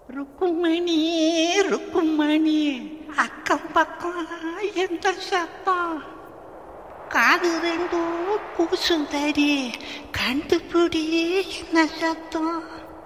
ருக்குமணி ருக்குமணி அக்கம் பக்கம் எந்த சத்தம் காது ரெண்டும் கூசும் தரி கண்டுபிடி என்ன சத்தம்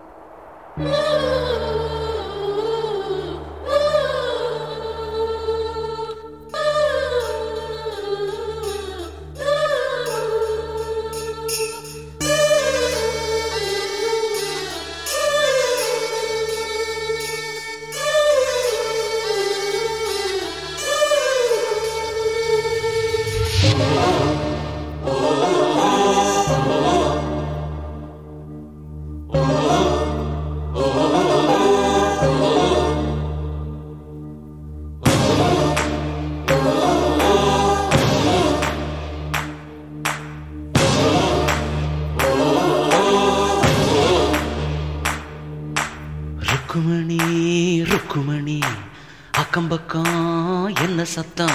ருக்குமணி ருக்குமணி அக்கம் பக்கம் என்ன சத்தம்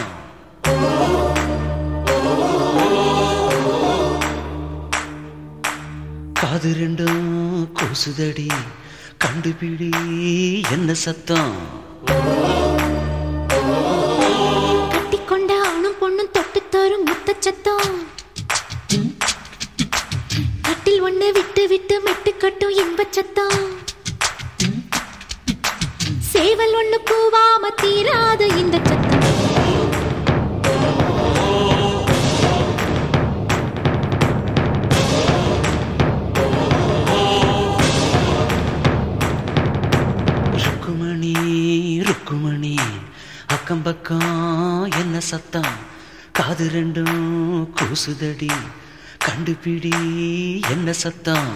காது ரெண்டும் கூசுதடி கண்டுபிடி என்ன சத்தம் கட்டிக்கொண்ட ஆணும் பொண்ணும் தொட்டு தரும் முத்த சத்தம் கட்டில் ஒண்ணு விட்டு விட்டு மெட்டு கட்டும் இன்ப சத்தம் சேவல் ஒண்ணு கூவாம தீராத இந்த சத்தம் ருக்குமணி ருக்குமணி அக்கம் பக்கம் என்ன சத்தம் காது ரெண்டும் கூசுதடி கண்டுபிடி என்ன சத்தம்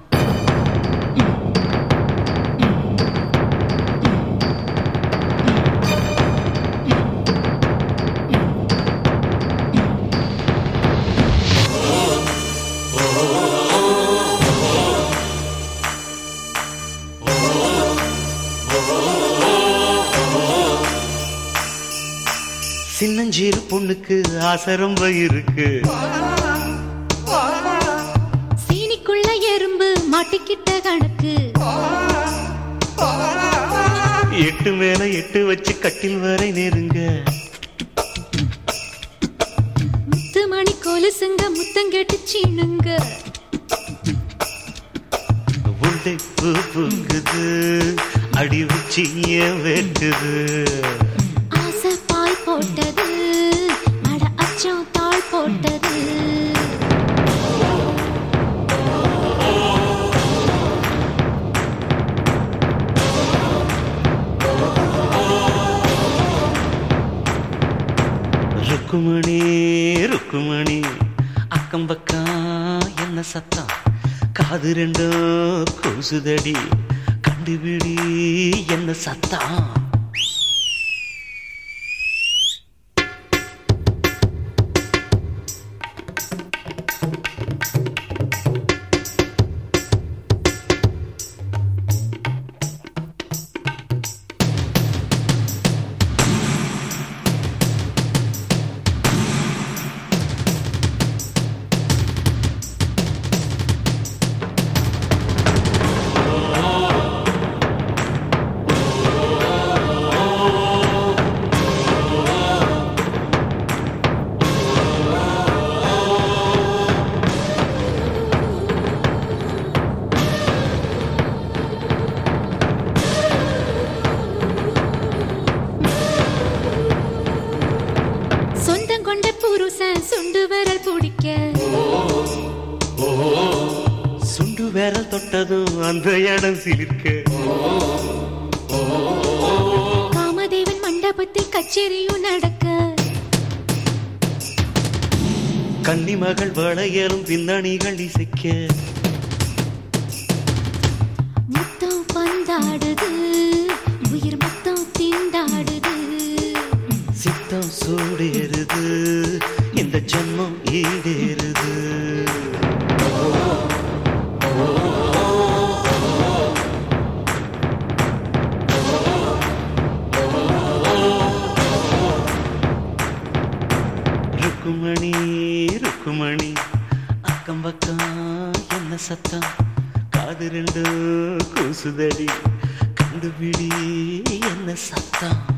சின்னஞ்சீரு பொண்ணுக்கு ஆசை ரொம்ப இருக்கு சீனிக்குள்ள எறும்பு மாட்டிக்கிட்ட கணக்கு எட்டு மேல எட்டு வச்சு கட்டில் வரை நெருங்க முத்து மணி கொலுசுங்க முத்தம் கேட்டு சீனுங்க உண்டை பூ பூங்குது அடி உச்சிய வெட்டுது ஆசை பால் போட்டது அட அச்சம் தாழ் போட்டது ருக்குமணி ருக்குமணி அக்கம் பக்கம் என்ன சத்தம் காது ரெண்டும் கூசுதடி கண்டுபிடி என்ன சத்தம் சொந்தம் கொண்ட புருஷன் சுண்டு விரல் பிடிக்க சுண்டு விரல் தொட்டதும் அந்த இடம் சிலிர்க்க காமதேவன் மண்டபத்தில் கச்சேரியும் நடக்க கன்னிமகள் வளையலும் பின்னணிகள் இசைக்க முத்தம் பந்தாடுது உயிர் முத்தம் திண்டாடுது சித்தம் சூடேறுது இந்த ஜன்மம் ஈடேறுது ருக்குமணி ருக்குமணி அக்கம் பக்கம் என்ன சத்தம் காது ரெண்டு கூசுதடி கண்டுபிடி என்ன சத்தம்